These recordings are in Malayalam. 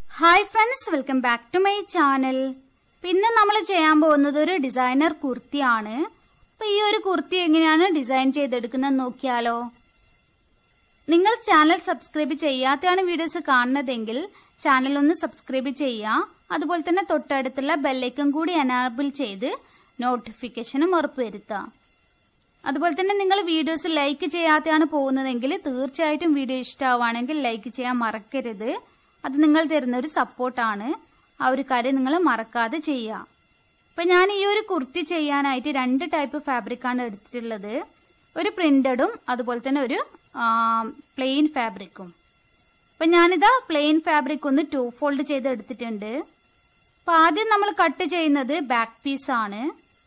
hi friends welcome back to my channel പിന്നെ നമ്മൾ ചെയ്യാൻ പോകുന്നത് ഒരു ഡിസൈനർ കുർത്തിയാണ് അപ്പൊ ഈ ഒരു കുർത്തി എങ്ങനെയാണ് ഡിസൈൻ ചെയ്തെടുക്കുന്നത് നോക്കിയാലോ നിങ്ങൾ ചാനൽ സബ്സ്ക്രൈബ് ചെയ്യാത്തതാണ് വീഡിയോസ് കാണുന്നതെങ്കിൽ ചാനൽ ഒന്ന് സബ്സ്ക്രൈബ് ചെയ്യുക അതുപോലെ തന്നെ തൊട്ടടുത്തുള്ള ബെല്ലൈക്കൺ കൂടി എനാബിൾ ചെയ്ത് നോട്ടിഫിക്കേഷനും ഉറപ്പുവരുത്തുക അതുപോലെ തന്നെ നിങ്ങൾ വീഡിയോസ് ലൈക്ക് ചെയ്യാതെയാണ് പോകുന്നതെങ്കിൽ തീർച്ചയായിട്ടും വീഡിയോ ഇഷ്ടമാവുകയാണെങ്കിൽ ലൈക്ക് ചെയ്യാൻ മറക്കരുത് അത് നിങ്ങൾ തരുന്ന ഒരു സപ്പോർട്ടാണ് ആ ഒരു കാര്യം നിങ്ങൾ മറക്കാതെ ചെയ്യുക അപ്പം ഞാൻ ഈ ഒരു കുർത്തി ചെയ്യാനായിട്ട് രണ്ട് ടൈപ്പ് ഫാബ്രിക് ആണ് എടുത്തിട്ടുള്ളത് ഒരു പ്രിന്റഡും അതുപോലെ തന്നെ ഒരു പ്ലെയിൻ ഫാബ്രിക്കും അപ്പം ഞാനിതാ പ്ലെയിൻ ഫാബ്രിക് ഒന്ന് ടു ഫോൾഡ് ചെയ്ത് എടുത്തിട്ടുണ്ട് അപ്പം ആദ്യം നമ്മൾ കട്ട് ചെയ്യുന്നത് ബാക്ക് പീസ് ആണ്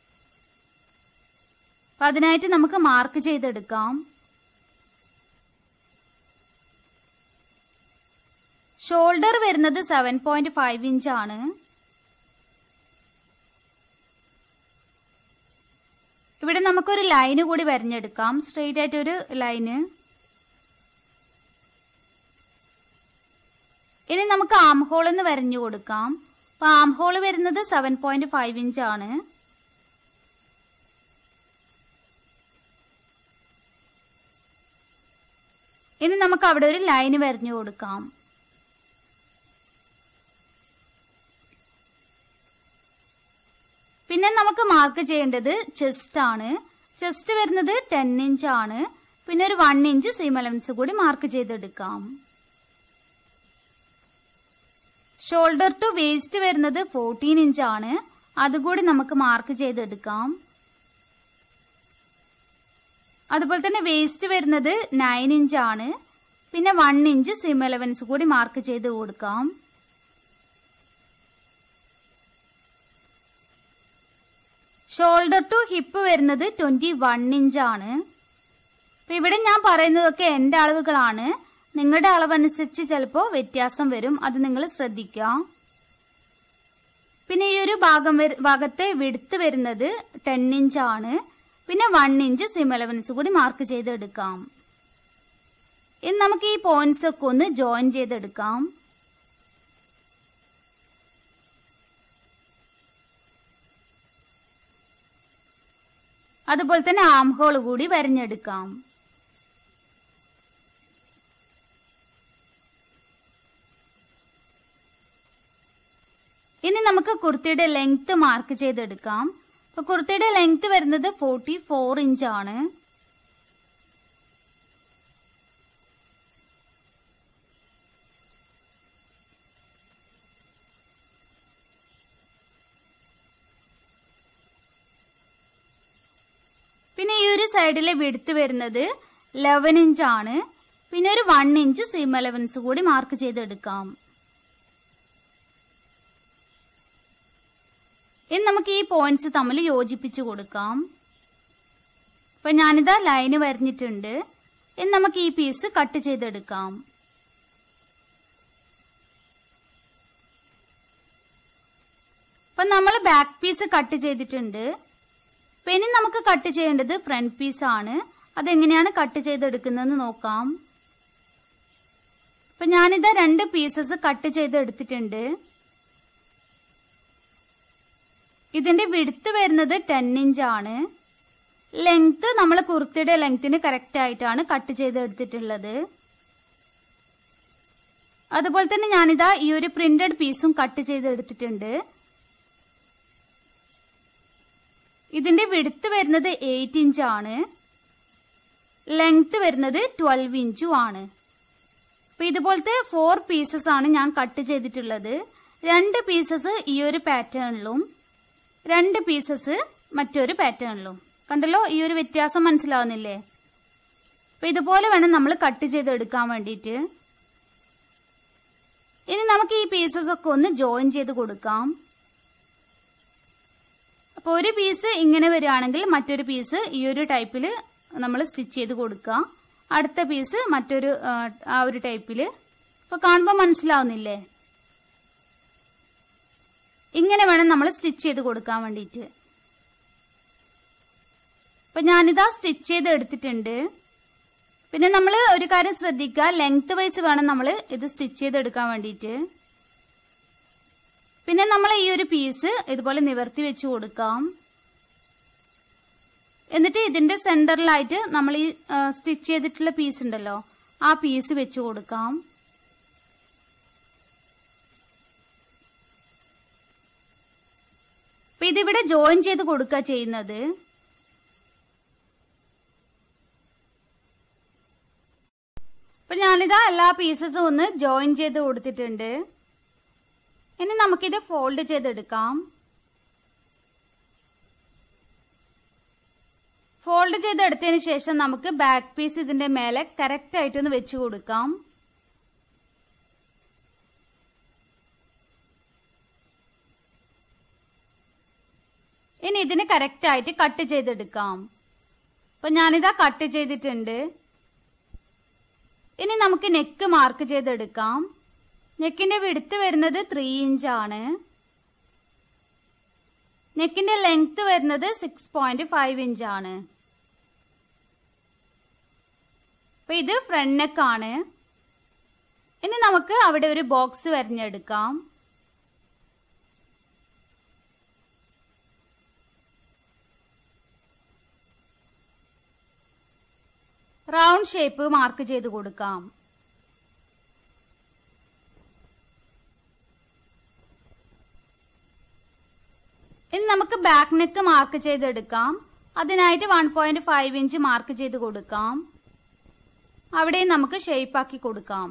അപ്പം അതിനായിട്ട് നമുക്ക് മാർക്ക് ചെയ്തെടുക്കാം ഷോൾഡർ വരുന്നത് സെവൻ പോയിന്റ് ഫൈവ് ഇഞ്ച് ആണ് ഇവിടെ നമുക്കൊരു ലൈന് കൂടി വരഞ്ഞെടുക്കാം സ്ട്രെയിറ്റ് ആയിട്ട് ഒരു ലൈന് ഇനി നമുക്ക് ആം ഹോൾ എന്ന് വരഞ്ഞു കൊടുക്കാം അപ്പൊ ആം ഹോൾ വരുന്നത് സെവൻ പോയിന്റ് ഫൈവ് ഇഞ്ച് ആണ് ഇനി നമുക്ക് അവിടെ ഒരു ലൈന് വരഞ്ഞു കൊടുക്കാം പിന്നെ നമുക്ക് മാർക്ക് ചെയ്യേണ്ടത് ചെസ്റ്റ് ആണ് ചെസ്റ്റ് വരുന്നത് ടെൻ ഇഞ്ച് ആണ് പിന്നെ ഒരു വൺ ഇഞ്ച് സീം അലവൻസ് കൂടി മാർക്ക് ചെയ്തെടുക്കാം ഷോൾഡർ ടു വേസ്റ്റ് വരുന്നത് ഫോർട്ടീൻ ഇഞ്ച് ആണ് അതുകൂടി നമുക്ക് മാർക്ക് ചെയ്തെടുക്കാം അതുപോലെ തന്നെ വേസ്റ്റ് വരുന്നത് നയൻ ഇഞ്ച് ആണ് പിന്നെ വൺ ഇഞ്ച് സിം എലവൻസ് കൂടി മാർക്ക് ചെയ്ത് കൊടുക്കാം ഷോൾഡർ ടു ഹിപ്പ് വരുന്നത് ട്വന്റി വൺ ഇഞ്ച് ആണ് അപ്പൊ ഇവിടെ ഞാൻ പറയുന്നതൊക്കെ എന്റെ അളവുകളാണ് നിങ്ങളുടെ അളവനുസരിച്ച് ചിലപ്പോൾ വ്യത്യാസം വരും അത് നിങ്ങൾ ശ്രദ്ധിക്കുക പിന്നെ ഈ ഒരു ഭാഗം ഭാഗത്തെ വിടുത്ത് വരുന്നത് ടെൻ ഇഞ്ച് ആണ് പിന്നെ വൺ ഇഞ്ച് സിം എലവൻസ് കൂടി മാർക്ക് ചെയ്തെടുക്കാം ഇനി നമുക്ക് ഈ പോയിന്റ്സ് ഒക്കെ ഒന്ന് ജോയിൻ ചെയ്തെടുക്കാം അതുപോലെ തന്നെ ആം ഹോൾ കൂടി വരഞ്ഞെടുക്കാം ഇനി നമുക്ക് കുർത്തിയുടെ ലെങ്ത് മാർക്ക് ചെയ്തെടുക്കാം അപ്പൊ കുർത്തിയുടെ ലെങ്ത് വരുന്നത് ഫോർട്ടി ഫോർ ഇഞ്ച് ആണ് പിന്നെ ഈ ഒരു സൈഡിലെ വിടുത്ത് വരുന്നത് ലെവൻ ഇഞ്ച് ആണ് പിന്നെ ഒരു വൺ ഇഞ്ച് സീം അലവൻസ് കൂടി മാർക്ക് ചെയ്തെടുക്കാം ഇനി നമുക്ക് ഈ പോയിന്റ്സ് തമ്മിൽ യോജിപ്പിച്ച് കൊടുക്കാം അപ്പൊ ഞാനിതാ ലൈന് വരഞ്ഞിട്ടുണ്ട് ഇനി നമുക്ക് ഈ പീസ് കട്ട് ചെയ്തെടുക്കാം അപ്പൊ നമ്മൾ ബാക്ക് പീസ് കട്ട് ചെയ്തിട്ടുണ്ട് അപ്പൊ ഇനി നമുക്ക് കട്ട് ചെയ്യേണ്ടത് ഫ്രണ്ട് പീസ് ആണ് അതെങ്ങനെയാണ് കട്ട് ചെയ്തെടുക്കുന്നതെന്ന് നോക്കാം അപ്പൊ ഞാനിതാ രണ്ട് പീസസ് കട്ട് ചെയ്ത് എടുത്തിട്ടുണ്ട് ഇതിന്റെ വിടുത്ത് വരുന്നത് ടെൻ ഇഞ്ച് ആണ് ലെങ്ത് നമ്മൾ കുർത്തിയുടെ ലെങ്ത്തിന് കറക്റ്റ് ആയിട്ടാണ് കട്ട് ചെയ്ത് എടുത്തിട്ടുള്ളത് അതുപോലെ തന്നെ ഞാനിതാ ഈ ഒരു പ്രിന്റഡ് പീസും കട്ട് ചെയ്ത് എടുത്തിട്ടുണ്ട് ഇതിന്റെ വിടുത്ത് വരുന്നത് എയ്റ്റ് ഇഞ്ച് ആണ് ലെങ്ത് വരുന്നത് ട്വൽവ് ഇഞ്ചും ആണ് അപ്പൊ ഇതുപോലത്തെ ഫോർ പീസസ് ആണ് ഞാൻ കട്ട് ചെയ്തിട്ടുള്ളത് രണ്ട് പീസസ് ഈ ഒരു പാറ്റേണിലും രണ്ട് പീസസ് മറ്റൊരു പാറ്റേണിലും കണ്ടല്ലോ ഈ ഒരു വ്യത്യാസം മനസ്സിലാവുന്നില്ലേ അപ്പൊ ഇതുപോലെ വേണം നമ്മൾ കട്ട് ചെയ്തെടുക്കാൻ വേണ്ടിയിട്ട് ഇനി നമുക്ക് ഈ പീസസ് ഒക്കെ ഒന്ന് ജോയിൻ ചെയ്ത് കൊടുക്കാം അപ്പൊ ഒരു പീസ് ഇങ്ങനെ വരികയാണെങ്കിൽ മറ്റൊരു പീസ് ഈ ഒരു ടൈപ്പിൽ നമ്മൾ സ്റ്റിച്ച് ചെയ്ത് കൊടുക്കുക അടുത്ത പീസ് മറ്റൊരു ആ ഒരു ടൈപ്പില് അപ്പൊ കാണുമ്പോൾ മനസ്സിലാവുന്നില്ലേ ഇങ്ങനെ വേണം നമ്മൾ സ്റ്റിച്ച് ചെയ്ത് കൊടുക്കാൻ വേണ്ടിയിട്ട് അപ്പൊ ഞാനിതാ സ്റ്റിച്ച് ചെയ്ത് എടുത്തിട്ടുണ്ട് പിന്നെ നമ്മൾ ഒരു കാര്യം ശ്രദ്ധിക്കുക ലെങ്ത് വൈസ് വേണം നമ്മൾ ഇത് സ്റ്റിച്ച് ചെയ്തെടുക്കാൻ വേണ്ടിയിട്ട് പിന്നെ നമ്മൾ ഈ ഒരു പീസ് ഇതുപോലെ നിവർത്തി വെച്ച് കൊടുക്കാം എന്നിട്ട് ഇതിന്റെ സെന്ററിലായിട്ട് നമ്മൾ ഈ സ്റ്റിച്ച് ചെയ്തിട്ടുള്ള പീസ് ഉണ്ടല്ലോ ആ പീസ് വെച്ച് കൊടുക്കാം അപ്പൊ ഇതിവിടെ ജോയിൻ ചെയ്ത് കൊടുക്കുക ചെയ്യുന്നത് അപ്പൊ ഞാനിതാ എല്ലാ പീസസും ഒന്ന് ജോയിൻ ചെയ്ത് കൊടുത്തിട്ടുണ്ട് ഇനി നമുക്കിത് ഫോൾഡ് ചെയ്തെടുക്കാം ഫോൾഡ് ചെയ്തെടുത്തതിന് ശേഷം നമുക്ക് ബാക്ക് പീസ് ഇതിന്റെ മേലെ കറക്റ്റ് ആയിട്ടൊന്ന് വെച്ച് കൊടുക്കാം ഇനി ഇതിന് കറക്റ്റ് ആയിട്ട് കട്ട് ചെയ്തെടുക്കാം അപ്പൊ ഞാനിതാ കട്ട് ചെയ്തിട്ടുണ്ട് ഇനി നമുക്ക് നെക്ക് മാർക്ക് ചെയ്തെടുക്കാം നെക്കിന്റെ വിടുത്ത് വരുന്നത് ത്രീ ഇഞ്ച് ആണ് നെക്കിന്റെ ലെങ്ത് വരുന്നത് സിക്സ് പോയിന്റ് ഫൈവ് ഇഞ്ച് ആണ് അപ്പൊ ഇത് ഫ്രണ്ട് നെക്കാണ് ഇനി നമുക്ക് അവിടെ ഒരു ബോക്സ് വരഞ്ഞെടുക്കാം റൗണ്ട് ഷേപ്പ് മാർക്ക് ചെയ്ത് കൊടുക്കാം ഇനി നമുക്ക് ബാക്ക് നെക്ക് മാർക്ക് ചെയ്തെടുക്കാം അതിനായിട്ട് one point five inch mark ചെയ്ത് കൊടുക്കാം അവിടെയും നമുക്ക് ഷേപ്പ് ആക്കി കൊടുക്കാം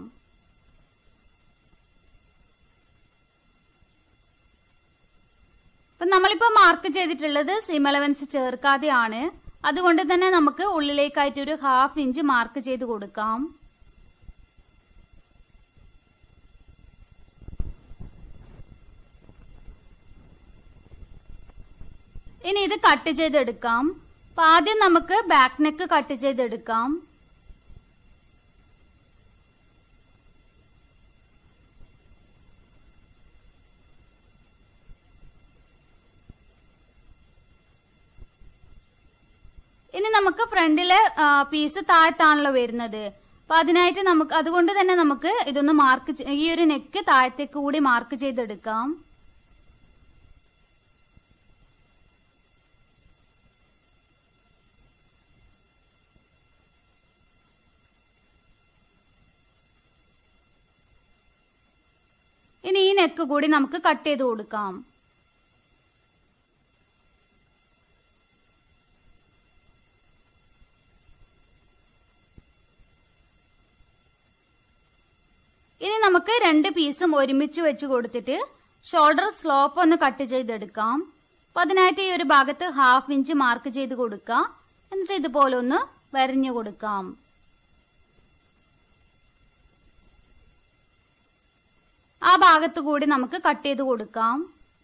അപ്പൊ നമ്മളിപ്പോ മാർക്ക് ചെയ്തിട്ടുള്ളത് സിം അലവൻസ് ചേർക്കാതെയാണ് അതുകൊണ്ട് തന്നെ നമുക്ക് ഉള്ളിലേക്കായിട്ട് ഒരു ഹാഫ് ഇഞ്ച് മാർക്ക് ചെയ്ത് കൊടുക്കാം ഇനി ഇത് കട്ട് ചെയ്തെടുക്കാം അപ്പൊ ആദ്യം നമുക്ക് ബാക്ക് നെക്ക് കട്ട് ചെയ്തെടുക്കാം ഇനി നമുക്ക് ഫ്രണ്ടിലെ പീസ് താഴത്താണല്ലോ വരുന്നത് അപ്പൊ അതിനായിട്ട് നമുക്ക് അതുകൊണ്ട് തന്നെ നമുക്ക് ഇതൊന്ന് മാർക്ക് ഈ ഒരു നെക്ക് താഴത്തേക്ക് കൂടി മാർക്ക് ചെയ്തെടുക്കാം ഇനി ഈ നെക്ക് കൂടി നമുക്ക് കട്ട് ചെയ്ത് കൊടുക്കാം ഇനി നമുക്ക് രണ്ട് പീസും ഒരുമിച്ച് വെച്ച് കൊടുത്തിട്ട് ഷോൾഡർ സ്ലോപ്പ് ഒന്ന് കട്ട് ചെയ്തെടുക്കാം അപ്പൊ അതിനായിട്ട് ഈ ഒരു ഭാഗത്ത് ഹാഫ് ഇഞ്ച് മാർക്ക് ചെയ്ത് കൊടുക്കാം എന്നിട്ട് ഇതുപോലെ ഒന്ന് വരഞ്ഞു കൊടുക്കാം ആ ഭാഗത്ത് കൂടി നമുക്ക് കട്ട് ചെയ്ത് കൊടുക്കാം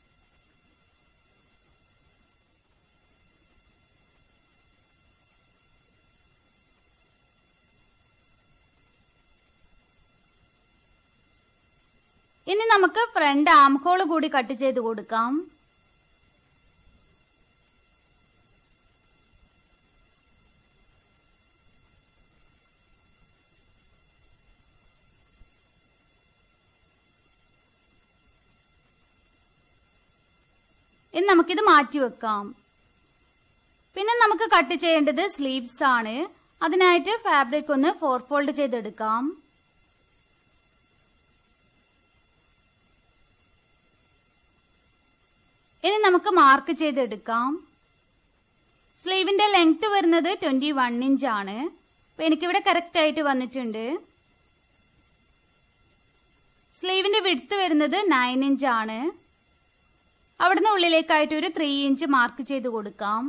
ഇനി നമുക്ക് ഫ്രണ്ട് ആം ഹോൾ കൂടി കട്ട് ചെയ്ത് കൊടുക്കാം ഇനി നമുക്കിത് മാറ്റി വെക്കാം പിന്നെ നമുക്ക് കട്ട് ചെയ്യേണ്ടത് സ്ലീവ്സ് ആണ് അതിനായിട്ട് ഫാബ്രിക് ഒന്ന് ഫോർ ഫോൾഡ് ചെയ്തെടുക്കാം ഇനി നമുക്ക് മാർക്ക് ചെയ്തെടുക്കാം സ്ലീവിന്റെ ലെങ്ത് വരുന്നത് ട്വന്റി വൺ ഇഞ്ച് ആണ് അപ്പൊ എനിക്കിവിടെ കറക്റ്റ് ആയിട്ട് വന്നിട്ടുണ്ട് സ്ലീവിന്റെ വിടുത്ത് വരുന്നത് നയൻ ഇഞ്ച് ആണ് അവിടുന്ന് ഉള്ളിലേക്കായിട്ട് ഒരു ത്രീ ഇഞ്ച് മാർക്ക് ചെയ്ത് കൊടുക്കാം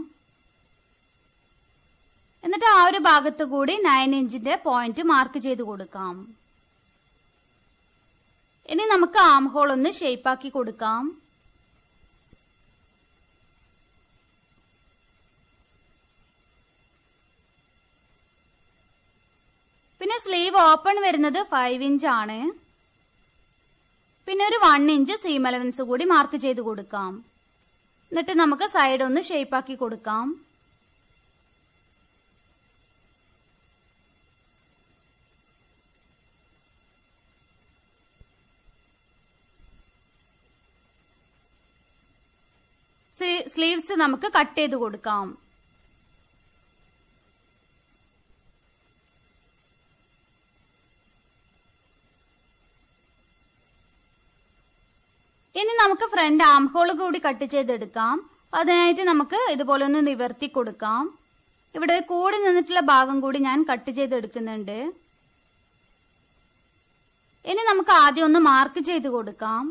എന്നിട്ട് ആ ഒരു ഭാഗത്ത് കൂടി നയൻ ഇഞ്ചിന്റെ പോയിന്റ് മാർക്ക് ചെയ്ത് കൊടുക്കാം ഇനി നമുക്ക് ആം ഹോൾ ഒന്ന് ഷേപ്പാക്കി കൊടുക്കാം പിന്നെ സ്ലീവ് ഓപ്പൺ വരുന്നത് ഫൈവ് ഇഞ്ച് ആണ് പിന്നെ ഒരു വൺ ഇഞ്ച് സീം അലവൻസ് കൂടി മാർക്ക് ചെയ്ത് കൊടുക്കാം എന്നിട്ട് നമുക്ക് സൈഡ് ഒന്ന് ഷേപ്പാക്കി കൊടുക്കാം സ്ലീവ്സ് നമുക്ക് കട്ട് ചെയ്ത് കൊടുക്കാം ഇനി നമുക്ക് ഫ്രണ്ട് ആം ഹോൾ കൂടി കട്ട് ചെയ്തെടുക്കാം അതിനായിട്ട് നമുക്ക് ഇതുപോലെ ഒന്ന് നിവർത്തി കൊടുക്കാം ഇവിടെ കൂടി നിന്നിട്ടുള്ള ഭാഗം കൂടി ഞാൻ കട്ട് ചെയ്തെടുക്കുന്നുണ്ട് ഇനി നമുക്ക് ആദ്യം ഒന്ന് മാർക്ക് ചെയ്ത് കൊടുക്കാം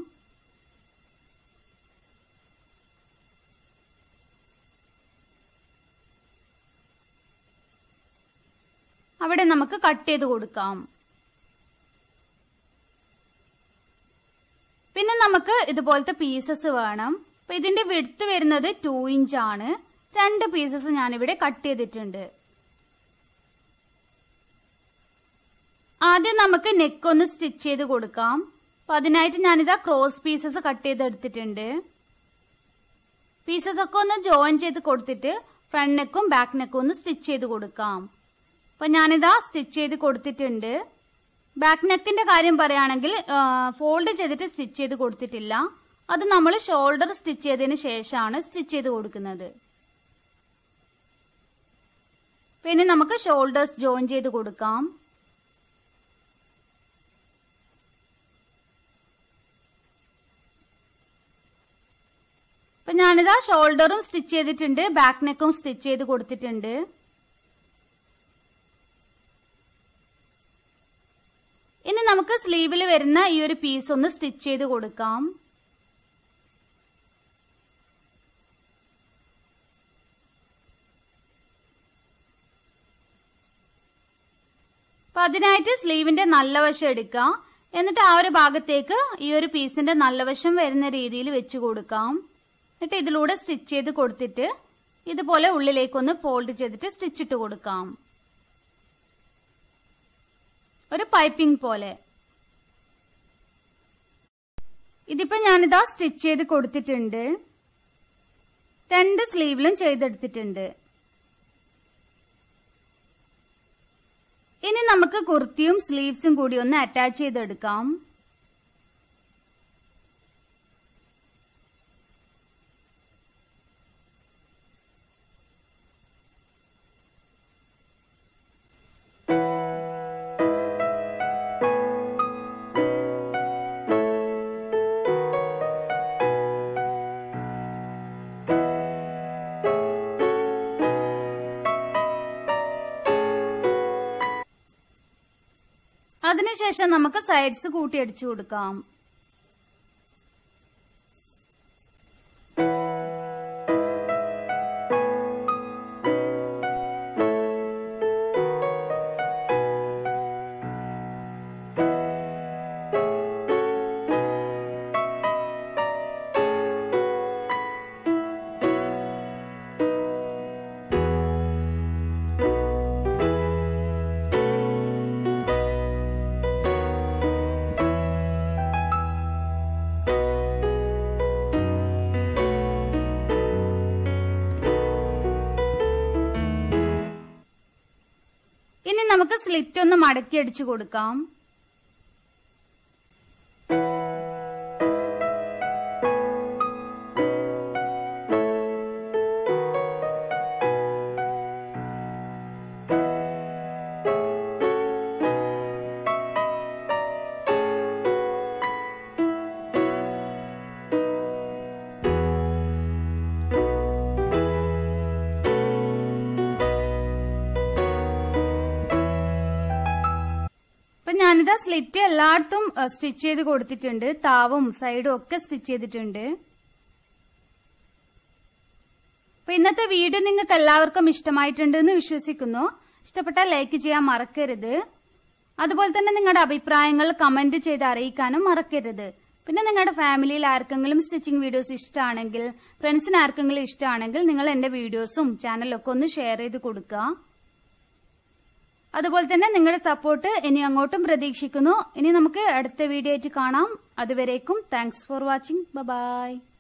അവിടെ നമുക്ക് കട്ട് ചെയ്ത് കൊടുക്കാം പിന്നെ നമുക്ക് ഇതുപോലത്തെ പീസസ് വേണം അപ്പൊ ഇതിന്റെ വിടുത്ത് വരുന്നത് ടു ഇഞ്ച് ആണ് രണ്ട് പീസസ് ഞാനിവിടെ കട്ട് ചെയ്തിട്ടുണ്ട് ആദ്യം നമുക്ക് നെക്ക് ഒന്ന് സ്റ്റിച്ച് ചെയ്ത് കൊടുക്കാം അപ്പൊ അതിനായിട്ട് ഞാനിതാ ക്രോസ് പീസസ് കട്ട് ചെയ്തെടുത്തിട്ടുണ്ട് പീസസ് ഒക്കെ ഒന്ന് ജോയിൻ ചെയ്ത് കൊടുത്തിട്ട് ഫ്രണ്ട് നെക്കും ബാക്ക് നെക്കും ഒന്ന് സ്റ്റിച്ച് ചെയ്ത് കൊടുക്കാം അപ്പൊ ഞാനിതാ സ്റ്റിച്ച് ചെയ്ത് കൊടുത്തിട്ടുണ്ട് ബാക്ക് നെക്കിന്റെ കാര്യം പറയുകയാണെങ്കിൽ ഫോൾഡ് ചെയ്തിട്ട് സ്റ്റിച്ച് ചെയ്ത് കൊടുത്തിട്ടില്ല അത് നമ്മൾ ഷോൾഡർ സ്റ്റിച്ച് ചെയ്തതിന് ശേഷമാണ് സ്റ്റിച്ച് ചെയ്ത് കൊടുക്കുന്നത് പിന്നെ നമുക്ക് ഷോൾഡേഴ്സ് ജോയിൻ ചെയ്ത് കൊടുക്കാം അപ്പൊ ഞാനിതാ ഷോൾഡറും സ്റ്റിച്ച് ചെയ്തിട്ടുണ്ട് ബാക്ക് നെക്കും സ്റ്റിച്ച് ചെയ്ത് കൊടുത്തിട്ടുണ്ട് ഇനി നമുക്ക് സ്ലീവിൽ വരുന്ന ഈ ഒരു പീസ് ഒന്ന് സ്റ്റിച്ച് ചെയ്ത് കൊടുക്കാം അപ്പൊ അതിനായിട്ട് സ്ലീവിന്റെ നല്ല വശം എടുക്കാം എന്നിട്ട് ആ ഒരു ഭാഗത്തേക്ക് ഈ ഒരു പീസിന്റെ നല്ല വശം വരുന്ന രീതിയിൽ വെച്ച് കൊടുക്കാം എന്നിട്ട് ഇതിലൂടെ സ്റ്റിച്ച് ചെയ്ത് കൊടുത്തിട്ട് ഇതുപോലെ ഉള്ളിലേക്കൊന്ന് ഫോൾഡ് ചെയ്തിട്ട് സ്റ്റിച്ച് ഇട്ട് കൊടുക്കാം ഒരു പൈപ്പിംഗ് പോലെ ഇതിപ്പോ ഞാനിതാ സ്റ്റിച്ച് ചെയ്ത് കൊടുത്തിട്ടുണ്ട് രണ്ട് സ്ലീവിലും ചെയ്തെടുത്തിട്ടുണ്ട് ഇനി നമുക്ക് കുർത്തിയും സ്ലീവ്സും കൂടി ഒന്ന് അറ്റാച്ച് ചെയ്തെടുക്കാം അതിനുശേഷം നമുക്ക് സൈഡ്സ് കൂട്ടിയടിച്ചു കൊടുക്കാം ഇനി നമുക്ക് സ്ലിറ്റ് ഒന്ന് മടക്കി അടിച്ചു കൊടുക്കാം അപ്പൊ ഞാനിതാ സ്ലിറ്റ് എല്ലായിടത്തും സ്റ്റിച്ച് ചെയ്ത് കൊടുത്തിട്ടുണ്ട് താവും സൈഡും ഒക്കെ സ്റ്റിച്ച് ചെയ്തിട്ടുണ്ട് അപ്പൊ ഇന്നത്തെ വീഡിയോ നിങ്ങൾക്ക് എല്ലാവർക്കും ഇഷ്ടമായിട്ടുണ്ട് എന്ന് വിശ്വസിക്കുന്നു ഇഷ്ടപ്പെട്ടാൽ ലൈക്ക് ചെയ്യാൻ മറക്കരുത് അതുപോലെ തന്നെ നിങ്ങളുടെ അഭിപ്രായങ്ങൾ കമന്റ് ചെയ്ത് അറിയിക്കാനും മറക്കരുത് പിന്നെ നിങ്ങളുടെ ഫാമിലിയിൽ ആർക്കെങ്കിലും സ്റ്റിച്ചിങ് വീഡിയോസ് ഇഷ്ടമാണെങ്കിൽ ഫ്രണ്ട്സിന് ആർക്കെങ്കിലും ഇഷ്ടമാണെങ്കിൽ നിങ്ങൾ എന്റെ വീഡിയോസും ചാനലൊക്കെ ഒന്ന് ഷെയർ ചെയ്ത് കൊടുക്കുക അതുപോലെ തന്നെ നിങ്ങളുടെ സപ്പോർട്ട് ഇനി അങ്ങോട്ടും പ്രതീക്ഷിക്കുന്നു ഇനി നമുക്ക് അടുത്ത വീഡിയോ ആയിട്ട് കാണാം അതുവരേക്കും താങ്ക്സ് ഫോർ വാച്ചിങ് ബൈ